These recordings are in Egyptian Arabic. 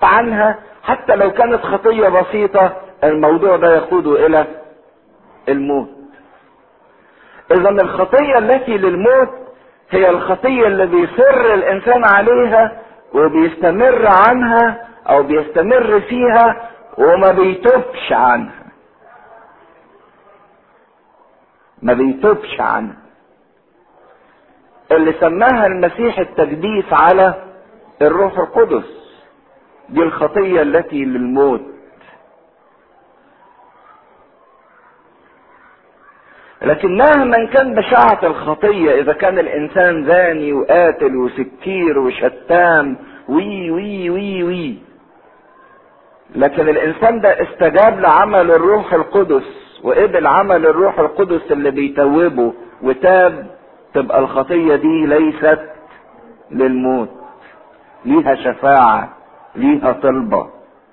عنها حتى لو كانت خطية بسيطة الموضوع ده يقوده الى الموت اذا الخطية التي للموت هي الخطية اللي بيصر الانسان عليها وبيستمر عنها او بيستمر فيها وما بيتوبش عنها ما بيتوبش عنها اللي سماها المسيح التجديس على الروح القدس دي الخطية التي للموت لكن مهما كان بشاعة الخطية إذا كان الإنسان زاني وقاتل وسكير وشتام وي وي وي وي لكن الإنسان ده استجاب لعمل الروح القدس وقبل عمل الروح القدس اللي بيتوبه وتاب تبقى الخطية دي ليست للموت ليها شفاعة ليها طلبة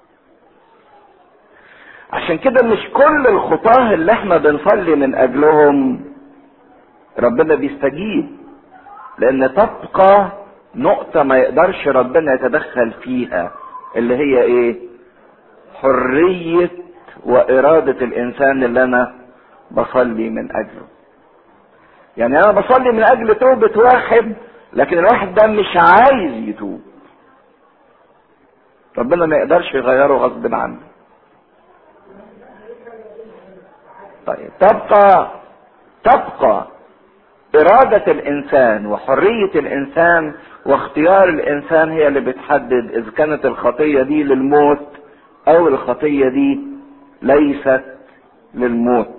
عشان كده مش كل الخطاه اللي احنا بنصلي من اجلهم ربنا بيستجيب لان تبقى نقطة ما يقدرش ربنا يتدخل فيها اللي هي ايه حرية وارادة الانسان اللي انا بصلي من اجله يعني انا بصلي من اجل توبة واحد لكن الواحد ده مش عايز يتوب ربنا ما يقدرش يغيره غصب عنه طيب تبقى تبقى إرادة الإنسان وحرية الإنسان واختيار الإنسان هي اللي بتحدد إذا كانت الخطية دي للموت أو الخطية دي ليست للموت.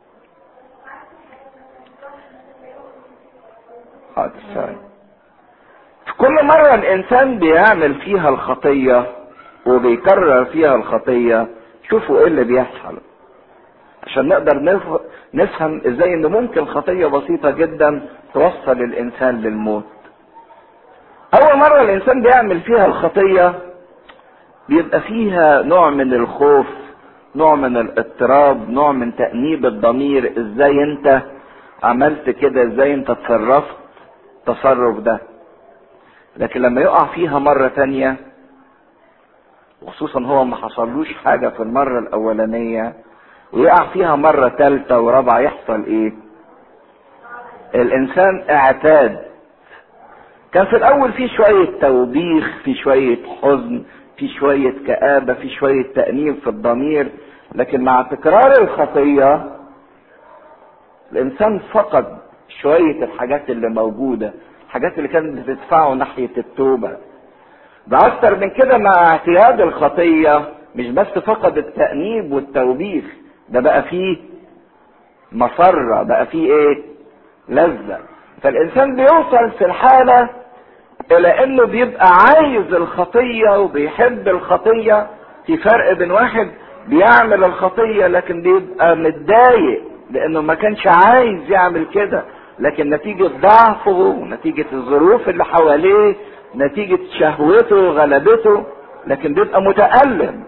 حاضر في كل مرة الإنسان بيعمل فيها الخطية وبيكرر فيها الخطية شوفوا إيه اللي بيحصل. عشان نقدر نفهم ازاي ان ممكن خطية بسيطة جدا توصل الانسان للموت اول مرة الانسان بيعمل فيها الخطية بيبقى فيها نوع من الخوف نوع من الاضطراب نوع من تأنيب الضمير ازاي انت عملت كده ازاي انت تصرفت التصرف ده لكن لما يقع فيها مرة تانية وخصوصا هو ما حصلوش حاجة في المرة الاولانية ويقع فيها مرة ثالثة ورابعة يحصل ايه الانسان اعتاد كان في الاول في شوية توبيخ في شوية حزن في شوية كآبة في شوية تأنيب في الضمير لكن مع تكرار الخطية الانسان فقد شوية الحاجات اللي موجودة الحاجات اللي كانت بتدفعه ناحية التوبة ده اكتر من كده مع اعتياد الخطية مش بس فقد التأنيب والتوبيخ ده بقى فيه مسرة بقى فيه ايه لذة فالانسان بيوصل في الحالة الى انه بيبقى عايز الخطية وبيحب الخطية في فرق بين واحد بيعمل الخطية لكن بيبقى متضايق لانه ما كانش عايز يعمل كده لكن نتيجة ضعفه ونتيجة الظروف اللي حواليه نتيجة شهوته وغلبته لكن بيبقى متألم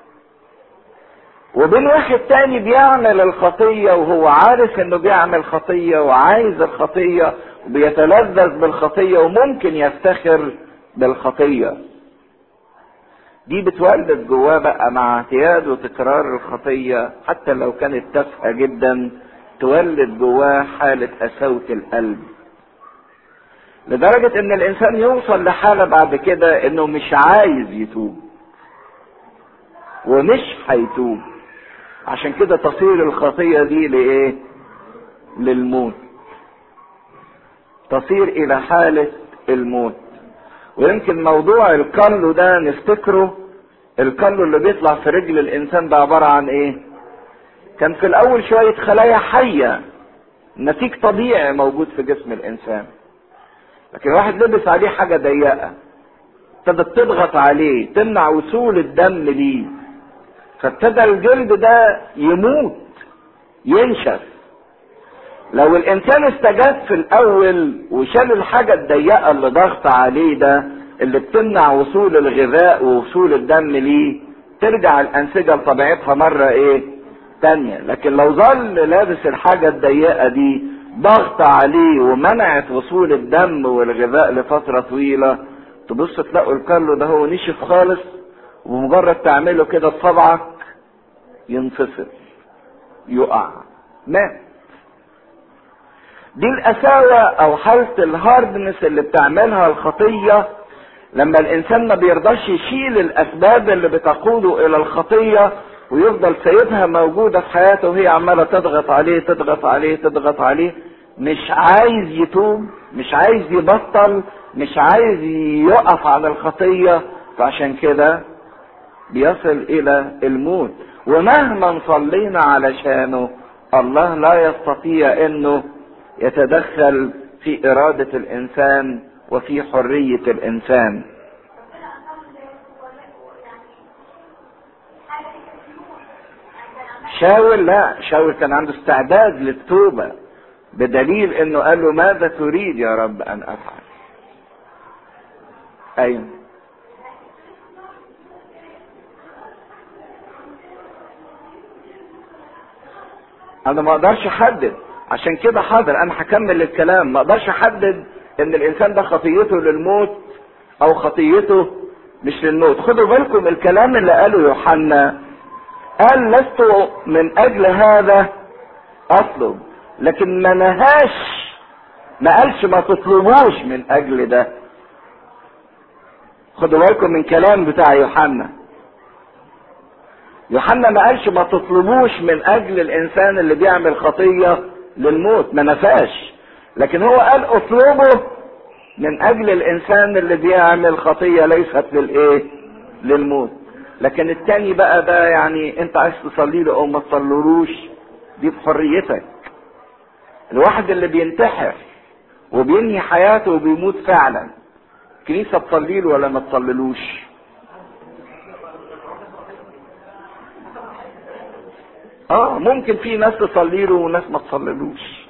وبين واحد تاني بيعمل الخطية وهو عارف انه بيعمل خطية وعايز الخطية وبيتلذذ بالخطية وممكن يفتخر بالخطية دي بتولد جواه بقى مع اعتياد وتكرار الخطية حتى لو كانت تافهة جدا تولد جواه حالة قساوة القلب لدرجة ان الانسان يوصل لحالة بعد كده انه مش عايز يتوب ومش هيتوب عشان كده تصير الخطية دي لإيه؟ للموت. تصير إلى حالة الموت. ويمكن موضوع الكلو ده نفتكره الكلو اللي بيطلع في رجل الإنسان ده عبارة عن إيه؟ كان في الأول شوية خلايا حية نتيج طبيعي موجود في جسم الإنسان. لكن واحد لبس عليه حاجة ضيقة ابتدت تضغط عليه تمنع وصول الدم ليه فابتدى الجلد ده يموت ينشف لو الانسان استجاب في الاول وشال الحاجة الضيقة اللي ضغط عليه ده اللي بتمنع وصول الغذاء ووصول الدم ليه ترجع الانسجة لطبيعتها مرة ايه تانية لكن لو ظل لابس الحاجة الضيقة دي ضغط عليه ومنعت وصول الدم والغذاء لفترة طويلة تبص تلاقوا الكارلو ده هو نشف خالص ومجرد تعمله كده بصبعك ينفصل يقع مات دي القساوة او حالة الهاردنس اللي بتعملها الخطية لما الانسان ما بيرضاش يشيل الاسباب اللي بتقوده الى الخطية ويفضل سايبها موجودة في حياته وهي عمالة تضغط عليه تضغط عليه تضغط عليه مش عايز يتوب مش عايز يبطل مش عايز يقف على الخطية فعشان كده بيصل الى الموت ومهما صلينا علشانه الله لا يستطيع انه يتدخل في ارادة الانسان وفي حرية الانسان شاول لا شاول كان عنده استعداد للتوبة بدليل انه قال له ماذا تريد يا رب ان افعل ايوه انا ما اقدرش احدد عشان كده حاضر انا هكمل الكلام ما اقدرش احدد ان الانسان ده خطيته للموت او خطيته مش للموت خدوا بالكم الكلام اللي قاله يوحنا قال لست من اجل هذا اطلب لكن ما نهاش ما قالش ما تطلبوش من اجل ده خدوا بالكم من كلام بتاع يوحنا يوحنا ما قالش ما تطلبوش من اجل الانسان اللي بيعمل خطيه للموت ما نفاش لكن هو قال اطلبه من اجل الانسان اللي بيعمل خطيه ليست للايه للموت لكن التاني بقى ده يعني انت عايز تصلي له او ما تصللوش دي بحريتك الواحد اللي بينتحر وبينهي حياته وبيموت فعلا كنيسه تصلي له ولا ما تصللوش اه ممكن في ناس تصلي له وناس ما تصللوش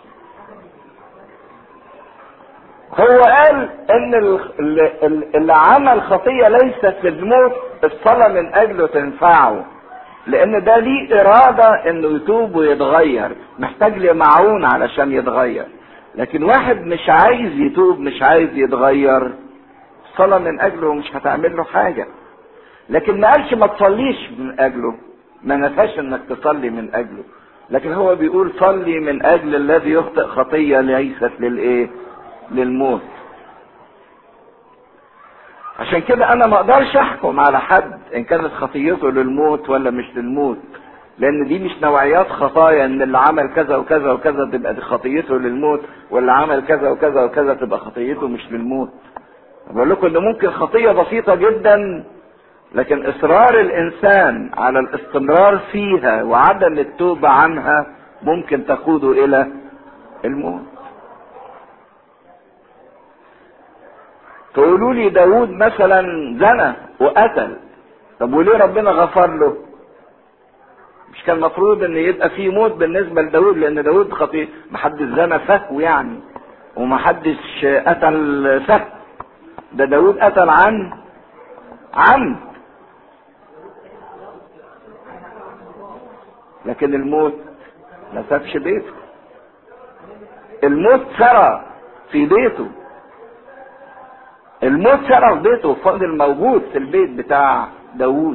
هو قال ان اللي عمل خطيه ليست للموت الصلاه من اجله تنفعه لان ده ليه اراده انه يتوب ويتغير محتاج لمعون علشان يتغير لكن واحد مش عايز يتوب مش عايز يتغير الصلاه من اجله مش هتعمل له حاجه لكن ما قالش ما تصليش من اجله ما نفاش انك تصلي من اجله لكن هو بيقول صلي من اجل الذي يخطئ خطيه ليست للايه للموت عشان كده انا ما اقدرش احكم على حد ان كانت خطيته للموت ولا مش للموت لان دي مش نوعيات خطايا ان اللي عمل كذا وكذا وكذا تبقى دي خطيته للموت واللي عمل كذا وكذا وكذا تبقى خطيته مش للموت بقول لكم ان ممكن خطيه بسيطه جدا لكن اصرار الانسان على الاستمرار فيها وعدم التوبه عنها ممكن تقوده الى الموت تقولوا لي داود مثلا زنى وقتل طب وليه ربنا غفر له مش كان المفروض ان يبقى في موت بالنسبه لداود لان داود خطير محدش زنى فهو يعني ومحدش قتل فهو ده داود قتل عن عمد لكن الموت ما سابش بيته الموت سرى في بيته الموت سرى في بيته فضل موجود في البيت بتاع داوود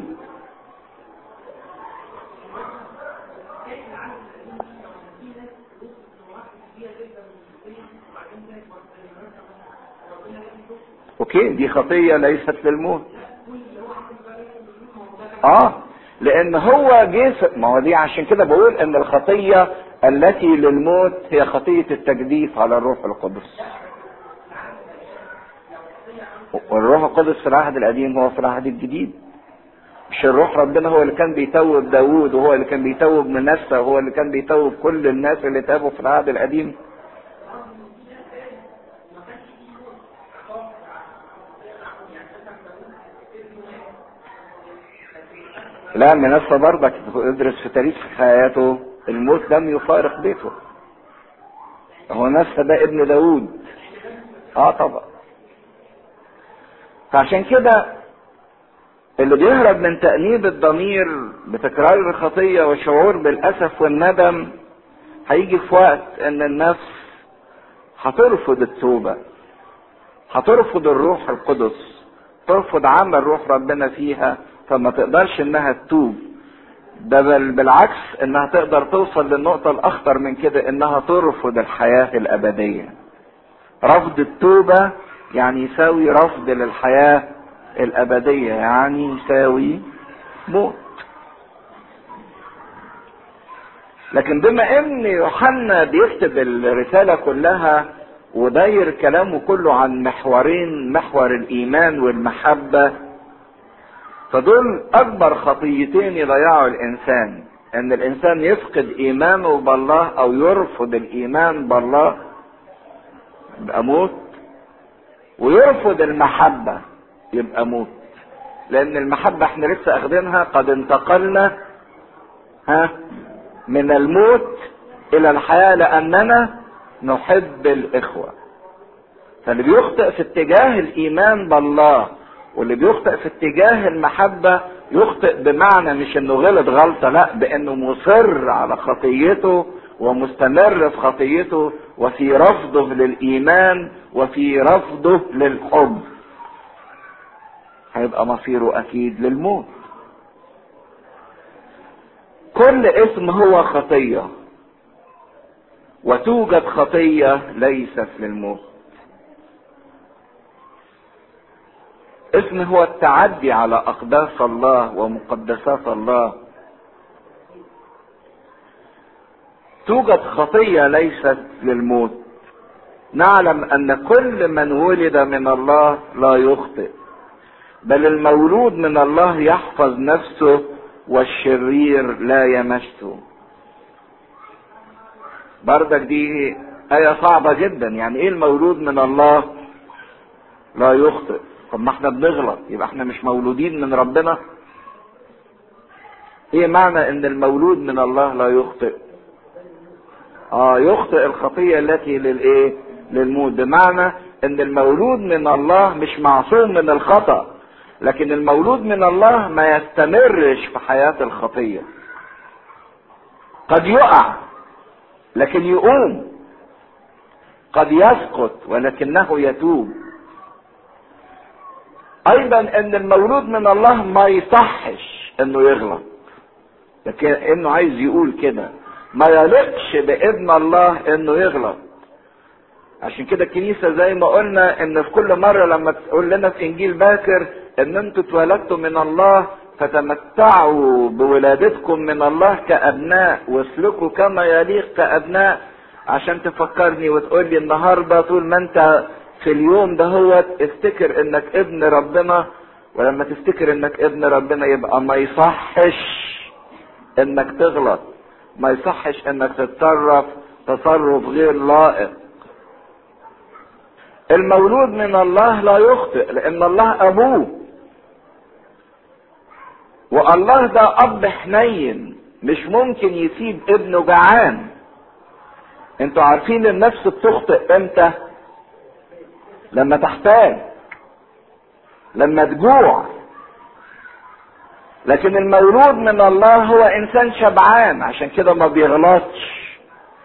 اوكي دي خطية ليست للموت اه لان هو جه ما هو دي عشان كده بقول ان الخطية التي للموت هي خطية التجديف على الروح القدس والروح القدس في العهد القديم هو في العهد الجديد مش الروح ربنا هو اللي كان بيتوب داوود وهو اللي كان بيتوب منسى وهو اللي كان بيتوب كل الناس اللي تابوا في العهد القديم لا منسى برضك ادرس في تاريخ حياته الموت لم يفارق بيته هو نسى ده ابن داوود اه طبعا فعشان كده اللي بيهرب من تأنيب الضمير بتكرار الخطية والشعور بالأسف والندم هيجي في وقت إن النفس هترفض التوبة هترفض الروح القدس ترفض عمل روح ربنا فيها فما تقدرش انها تتوب ده بل بالعكس انها تقدر توصل للنقطة الاخطر من كده انها ترفض الحياة الابدية رفض التوبة يعني يساوي رفض للحياة الابدية يعني يساوي موت لكن بما ان يوحنا بيكتب الرسالة كلها وداير كلامه كله عن محورين محور الايمان والمحبة فدول اكبر خطيتين يضيعوا الانسان ان الانسان يفقد ايمانه بالله او يرفض الايمان بالله يبقى موت ويرفض المحبة يبقى موت لان المحبة احنا لسه اخدينها قد انتقلنا ها من الموت الى الحياة لاننا نحب الاخوة فاللي بيخطئ في اتجاه الايمان بالله واللي بيخطئ في اتجاه المحبة يخطئ بمعنى مش انه غلط غلطة لا بانه مصر على خطيته ومستمر في خطيته وفي رفضه للايمان وفي رفضه للحب هيبقى مصيره اكيد للموت كل اسم هو خطيه وتوجد خطيه ليست للموت اسم هو التعدي على اقداس الله ومقدسات الله توجد خطيه ليست للموت نعلم ان كل من ولد من الله لا يخطئ بل المولود من الله يحفظ نفسه والشرير لا يمسه بردك دي آية صعبة جدا يعني ايه المولود من الله لا يخطئ طب ما احنا بنغلط يبقى احنا مش مولودين من ربنا ايه معنى ان المولود من الله لا يخطئ اه يخطئ الخطية التي للايه للموت بمعنى ان المولود من الله مش معصوم من الخطأ لكن المولود من الله ما يستمرش في حياة الخطية قد يقع لكن يقوم قد يسقط ولكنه يتوب ايضا ان المولود من الله ما يصحش انه يغلط لكن انه عايز يقول كده ما يليقش بابن الله انه يغلط عشان كده الكنيسة زي ما قلنا ان في كل مرة لما تقول لنا في انجيل باكر ان انتوا اتولدتوا من الله فتمتعوا بولادتكم من الله كابناء واسلكوا كما يليق كابناء عشان تفكرني وتقول لي النهارده طول ما انت في اليوم ده هو افتكر انك ابن ربنا ولما تفتكر انك ابن ربنا يبقى ما يصحش انك تغلط ما يصحش انك تتصرف تصرف غير لائق المولود من الله لا يخطئ لان الله ابوه والله ده اب حنين مش ممكن يسيب ابنه جعان انتوا عارفين النفس بتخطئ امتى لما تحتاج لما تجوع لكن المولود من الله هو انسان شبعان عشان كده ما بيغلطش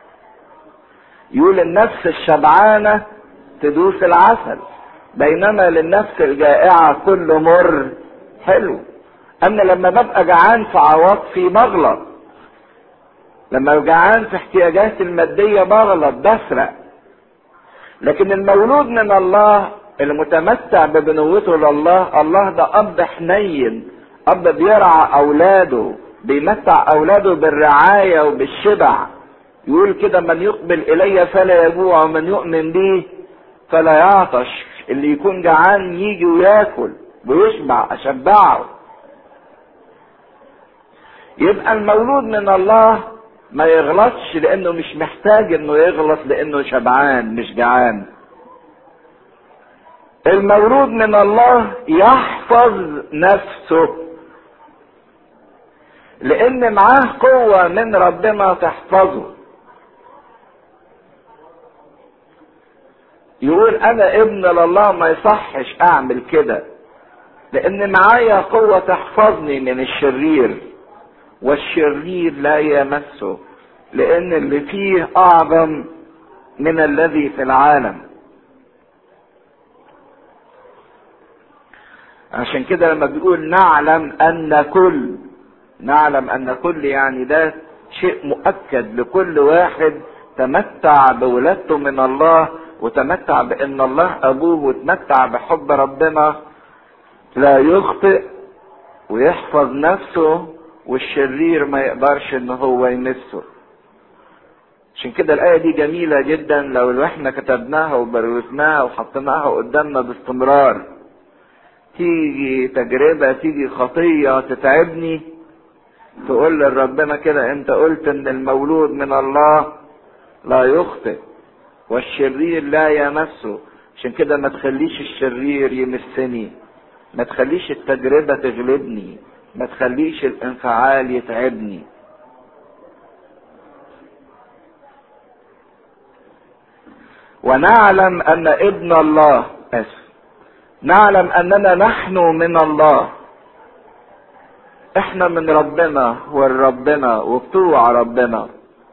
يقول النفس الشبعانه تدوس العسل بينما للنفس الجائعة كل مر حلو أما لما ببقى جعان في عواطفي بغلط لما جعان في احتياجاتي المادية بغلط بسرق لكن المولود من الله المتمتع ببنوته لله الله ده أب حنين أب بيرعى أولاده بيمتع أولاده بالرعاية وبالشبع يقول كده من يقبل إلي فلا يجوع ومن يؤمن بي فلا يعطش اللي يكون جعان يجي وياكل ويشبع اشبعه يبقى المولود من الله ما يغلطش لانه مش محتاج انه يغلط لانه شبعان مش جعان المولود من الله يحفظ نفسه لان معاه قوة من ربنا تحفظه يقول انا ابن لله ما يصحش اعمل كده لان معايا قوة تحفظني من الشرير والشرير لا يمسه لان اللي فيه اعظم من الذي في العالم عشان كده لما بيقول نعلم ان كل نعلم ان كل يعني ده شيء مؤكد لكل واحد تمتع بولادته من الله وتمتع بان الله ابوه وتمتع بحب ربنا لا يخطئ ويحفظ نفسه والشرير ما يقدرش ان هو يمسه عشان كده الآية دي جميلة جدا لو احنا كتبناها وبروزناها وحطيناها قدامنا باستمرار تيجي تجربة تيجي خطية تتعبني تقول لربنا كده انت قلت ان المولود من الله لا يخطئ والشرير لا يمسه عشان كده ما تخليش الشرير يمسني ما تخليش التجربة تغلبني ما تخليش الانفعال يتعبني ونعلم ان ابن الله اسف نعلم اننا نحن من الله احنا من ربنا والربنا وبتوع ربنا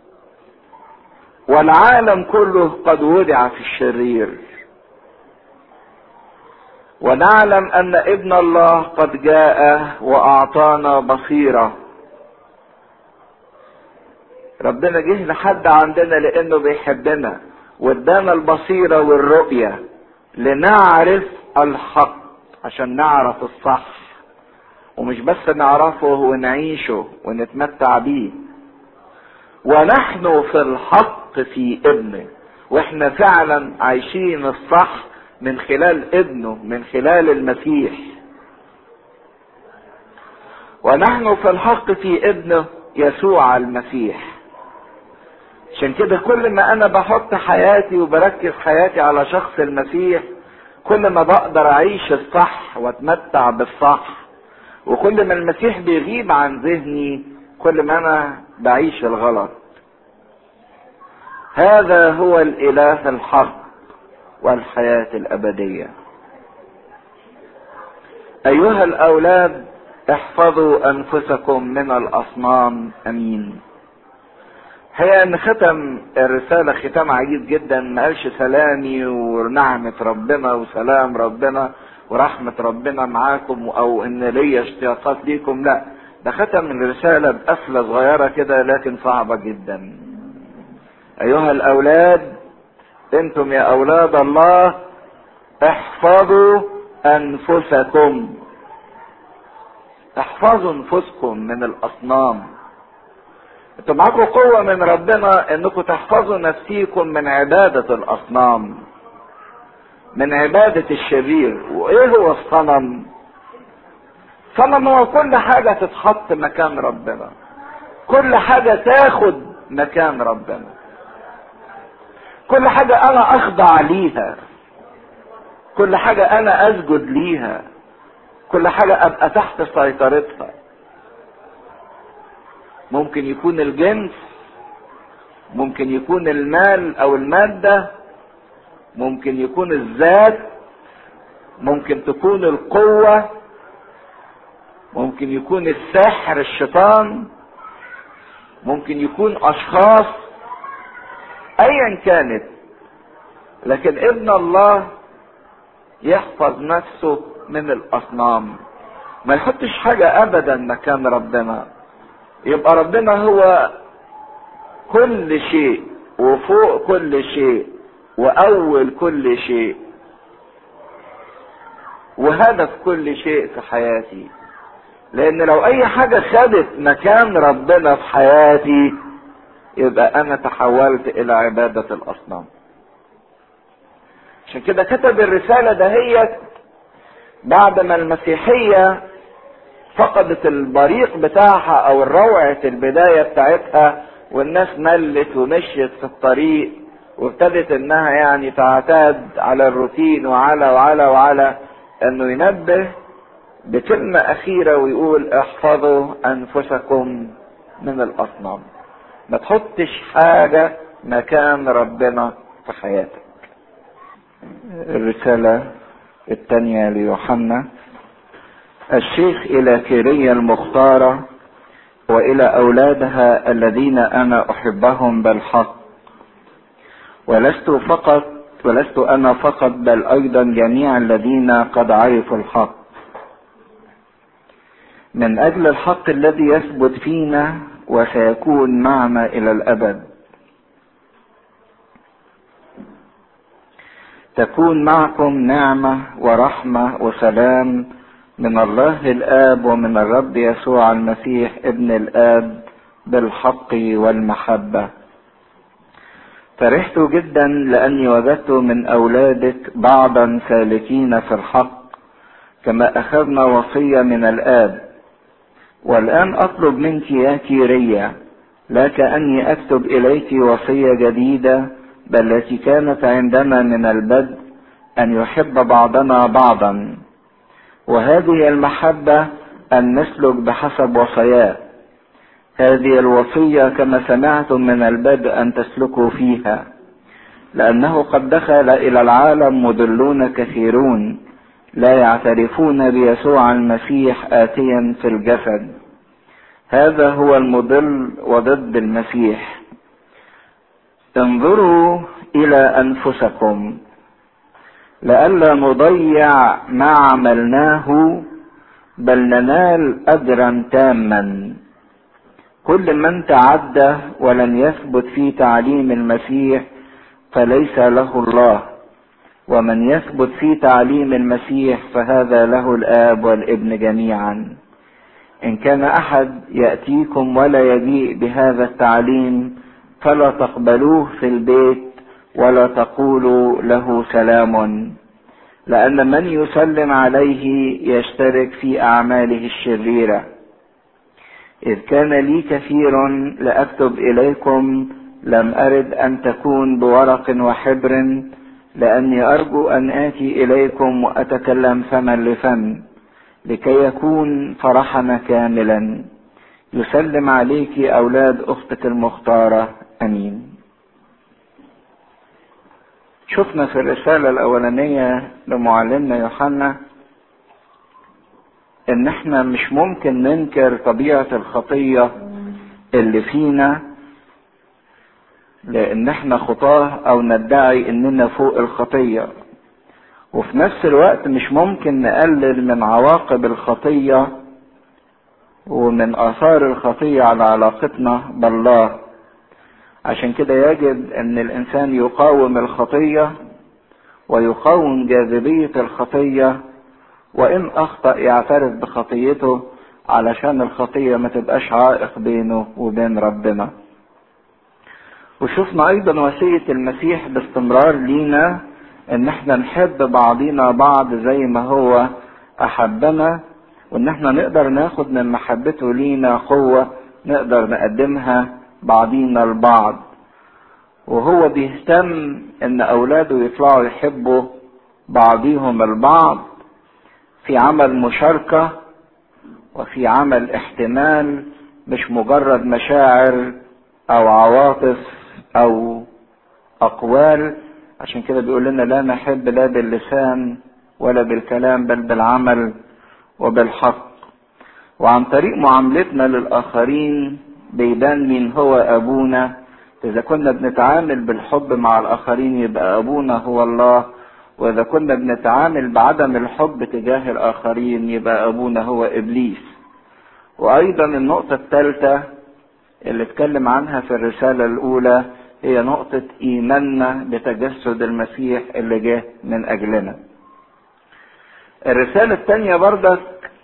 والعالم كله قد وضع في الشرير ونعلم ان ابن الله قد جاء واعطانا بصيره ربنا جه لحد عندنا لانه بيحبنا وادانا البصيره والرؤيه لنعرف الحق عشان نعرف الصح ومش بس نعرفه ونعيشه ونتمتع بيه ونحن في الحق في ابنه واحنا فعلا عايشين الصح من خلال ابنه من خلال المسيح ونحن في الحق في ابنه يسوع المسيح عشان كده كل ما انا بحط حياتي وبركز حياتي على شخص المسيح كل ما بقدر اعيش الصح واتمتع بالصح وكل ما المسيح بيغيب عن ذهني كل ما انا بعيش الغلط هذا هو الاله الحق والحياه الابديه ايها الاولاد احفظوا انفسكم من الاصنام امين هي ان ختم الرساله ختام عجيب جدا ما قالش سلامي ونعمه ربنا وسلام ربنا ورحمه ربنا معاكم او ان ليا اشتياقات ليكم لا ده ختم الرساله بقفله صغيره كده لكن صعبه جدا ايها الاولاد انتم يا اولاد الله احفظوا انفسكم احفظوا انفسكم من الاصنام انتوا معاكم قوة من ربنا انكم تحفظوا نفسيكم من عبادة الاصنام من عبادة الشرير وايه هو الصنم صنم هو كل حاجة تتحط مكان ربنا كل حاجة تاخد مكان ربنا كل حاجة انا اخضع ليها كل حاجة انا اسجد ليها كل حاجة ابقى تحت سيطرتها ممكن يكون الجنس ممكن يكون المال او المادة ممكن يكون الذات ممكن تكون القوة ممكن يكون السحر الشيطان ممكن يكون اشخاص ايا كانت لكن ابن الله يحفظ نفسه من الاصنام ما يحطش حاجة ابدا مكان ربنا يبقى ربنا هو كل شيء وفوق كل شيء واول كل شيء وهدف كل شيء في حياتي لان لو اي حاجة خدت مكان ربنا في حياتي يبقى انا تحولت الى عبادة الاصنام عشان كده كتب الرسالة دهيت بعد ما المسيحية فقدت البريق بتاعها او الروعة البداية بتاعتها والناس ملت ومشيت في الطريق وابتدت انها يعني تعتاد على الروتين وعلى وعلى وعلى انه ينبه بكلمة اخيرة ويقول احفظوا انفسكم من الاصنام ما تحطش حاجة مكان ربنا في حياتك الرسالة الثانية ليوحنا الشيخ إلى كيرية المختارة وإلى أولادها الذين أنا أحبهم بالحق ولست فقط ولست أنا فقط بل أيضا جميع الذين قد عرفوا الحق من اجل الحق الذي يثبت فينا وسيكون معنا الى الابد تكون معكم نعمه ورحمه وسلام من الله الاب ومن الرب يسوع المسيح ابن الاب بالحق والمحبه فرحت جدا لاني وجدت من اولادك بعضا سالكين في الحق كما اخذنا وصيه من الاب والان اطلب منك يا كيرية لا كاني اكتب اليك وصيه جديده بل التي كانت عندنا من البدء ان يحب بعضنا بعضا وهذه المحبه ان نسلك بحسب وصياه هذه الوصية كما سمعتم من البدء أن تسلكوا فيها لأنه قد دخل إلى العالم مضلون كثيرون لا يعترفون بيسوع المسيح آتيا في الجسد هذا هو المضل وضد المسيح انظروا إلى أنفسكم لئلا نضيع ما عملناه بل ننال أجرا تاما كل من تعدى ولم يثبت في تعليم المسيح فليس له الله ومن يثبت في تعليم المسيح فهذا له الاب والابن جميعا ان كان احد ياتيكم ولا يجيء بهذا التعليم فلا تقبلوه في البيت ولا تقولوا له سلام لان من يسلم عليه يشترك في اعماله الشريره إذ كان لي كثير لأكتب إليكم لم أرد أن تكون بورق وحبر لأني أرجو أن آتي إليكم وأتكلم فما لفم لكي يكون فرحنا كاملا يسلم عليك أولاد أختك المختارة أمين شفنا في الرسالة الأولانية لمعلمنا يوحنا ان احنا مش ممكن ننكر طبيعة الخطية اللي فينا لان احنا خطاه او ندعي اننا فوق الخطية وفي نفس الوقت مش ممكن نقلل من عواقب الخطية ومن اثار الخطية على علاقتنا بالله عشان كده يجب ان الانسان يقاوم الخطية ويقاوم جاذبية الخطية وان اخطا يعترف بخطيته علشان الخطيه ما تبقاش عائق بينه وبين ربنا وشفنا ايضا وصيه المسيح باستمرار لينا ان احنا نحب بعضينا بعض زي ما هو احبنا وان احنا نقدر ناخد من محبته لينا قوه نقدر نقدمها بعضينا البعض وهو بيهتم ان اولاده يطلعوا يحبوا بعضيهم البعض في عمل مشاركة وفي عمل احتمال مش مجرد مشاعر او عواطف او اقوال عشان كده بيقول لنا لا نحب لا باللسان ولا بالكلام بل بالعمل وبالحق وعن طريق معاملتنا للاخرين بيبان مين هو ابونا اذا كنا بنتعامل بالحب مع الاخرين يبقى ابونا هو الله واذا كنا بنتعامل بعدم الحب تجاه الاخرين يبقى ابونا هو ابليس وايضا النقطة الثالثة اللي اتكلم عنها في الرسالة الاولى هي نقطة ايماننا بتجسد المسيح اللي جه من اجلنا الرسالة الثانية بردك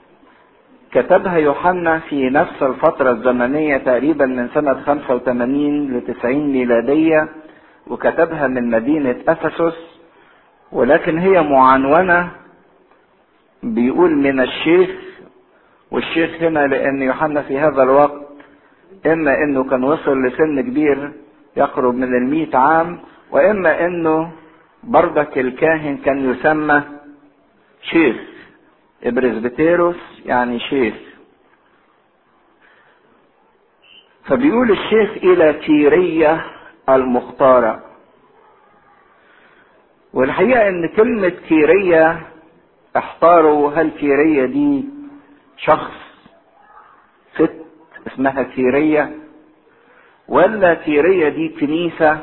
كتبها يوحنا في نفس الفترة الزمنية تقريبا من سنة 85 ل 90 ميلادية وكتبها من مدينة افسس ولكن هي معنونة بيقول من الشيخ والشيخ هنا لان يوحنا في هذا الوقت اما انه كان وصل لسن كبير يقرب من المئة عام واما انه بردك الكاهن كان يسمى شيخ ابرزبتيروس يعني شيخ فبيقول الشيخ الى كيرية المختارة والحقيقة ان كلمة كيرية احتاروا هل كيرية دي شخص ست اسمها كيرية ولا كيرية دي كنيسة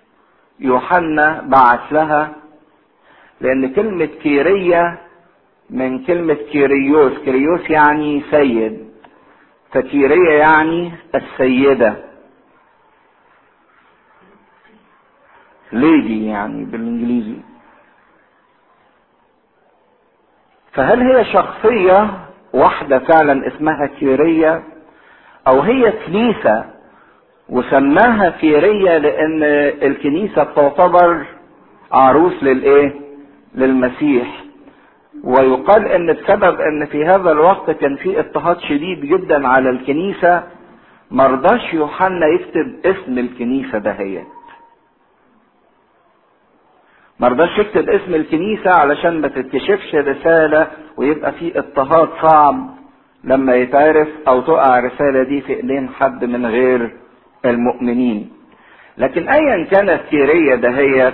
يوحنا بعث لها لان كلمة كيرية من كلمة كيريوس كيريوس يعني سيد فكيرية يعني السيدة ليدي يعني بالانجليزي فهل هي شخصية واحدة فعلا اسمها كيرية او هي كنيسة وسماها كيرية لان الكنيسة تعتبر عروس للايه للمسيح ويقال ان بسبب ان في هذا الوقت كان في اضطهاد شديد جدا على الكنيسة مرضاش يوحنا يكتب اسم الكنيسة دهيت مرضاش يكتب اسم الكنيسة علشان ما تتكشفش رسالة ويبقى في اضطهاد صعب لما يتعرف او تقع الرسالة دي في ايدين حد من غير المؤمنين لكن ايا كانت كيرية دهيت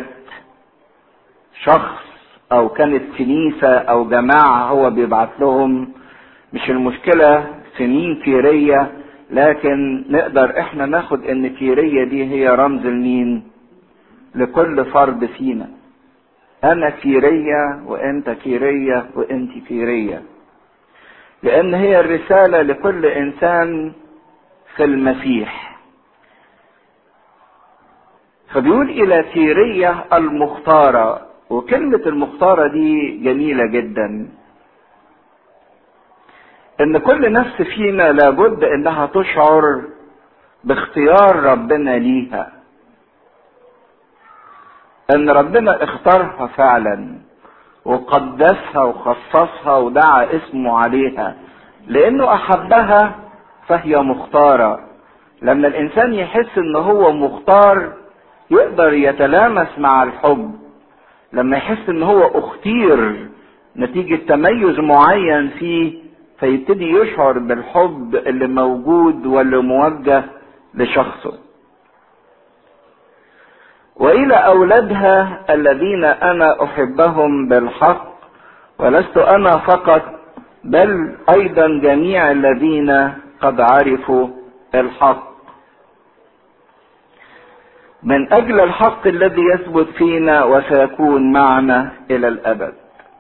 شخص او كانت كنيسة او جماعة هو بيبعت لهم مش المشكلة في مين كيرية لكن نقدر احنا ناخد ان كيرية دي هي رمز لمين لكل فرد فينا انا كيرية وانت كيرية وانت كيرية لان هي الرسالة لكل انسان في المسيح فبيقول الى كيرية المختارة وكلمة المختارة دي جميلة جدا ان كل نفس فينا لابد انها تشعر باختيار ربنا ليها ان ربنا اختارها فعلا وقدسها وخصصها ودعا اسمه عليها لانه احبها فهي مختارة لما الانسان يحس ان هو مختار يقدر يتلامس مع الحب لما يحس ان هو اختير نتيجة تميز معين فيه فيبتدي يشعر بالحب اللي موجود واللي موجه لشخصه والى اولادها الذين انا احبهم بالحق ولست انا فقط بل ايضا جميع الذين قد عرفوا الحق من اجل الحق الذي يثبت فينا وسيكون معنا الى الابد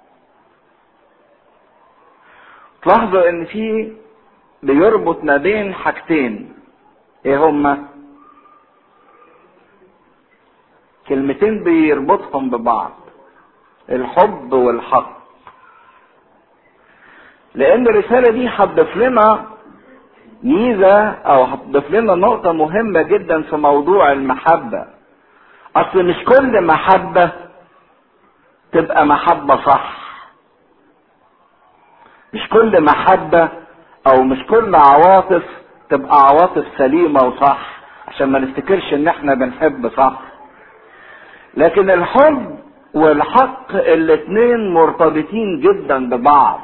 تلاحظوا ان في بيربط ما بين حاجتين ايه هما كلمتين بيربطهم ببعض الحب والحق لان الرسالة دي هتضيف لنا ميزة او هتضيف لنا نقطة مهمة جدا في موضوع المحبة اصل مش كل محبة تبقى محبة صح مش كل محبة او مش كل عواطف تبقى عواطف سليمة وصح عشان ما نفتكرش ان احنا بنحب صح لكن الحب والحق الاتنين مرتبطين جدا ببعض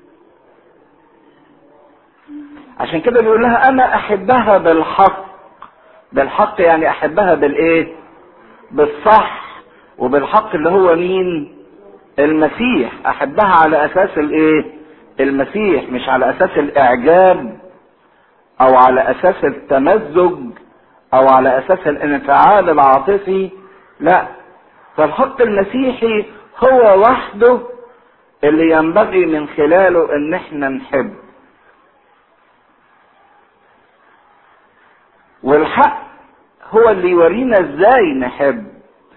عشان كده بيقول لها انا احبها بالحق بالحق يعني احبها بالايه بالصح وبالحق اللي هو مين المسيح احبها على اساس الايه المسيح مش على اساس الاعجاب او على اساس التمزج او على اساس الانفعال العاطفي لا فالحق المسيحي هو وحده اللي ينبغي من خلاله ان احنا نحب والحق هو اللي يورينا ازاي نحب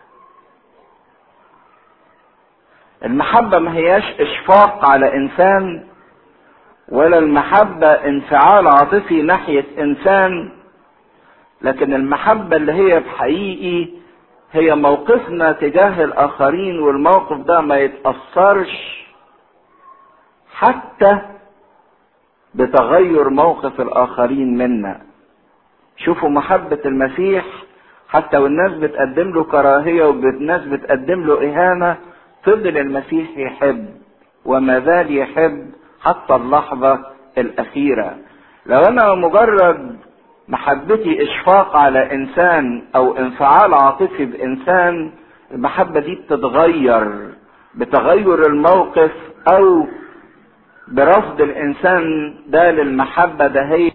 المحبة ما هياش اشفاق على انسان ولا المحبة انفعال عاطفي ناحية انسان لكن المحبة اللي هي بحقيقي هي موقفنا تجاه الاخرين والموقف ده ما يتأثرش حتى بتغير موقف الاخرين منا شوفوا محبة المسيح حتى والناس بتقدم له كراهية والناس بتقدم له إهانة فضل المسيح يحب وما زال يحب حتى اللحظة الأخيرة لو أنا مجرد محبتي إشفاق على إنسان أو انفعال عاطفي بإنسان المحبة دي بتتغير بتغير الموقف أو برفض الإنسان ده للمحبة ده هي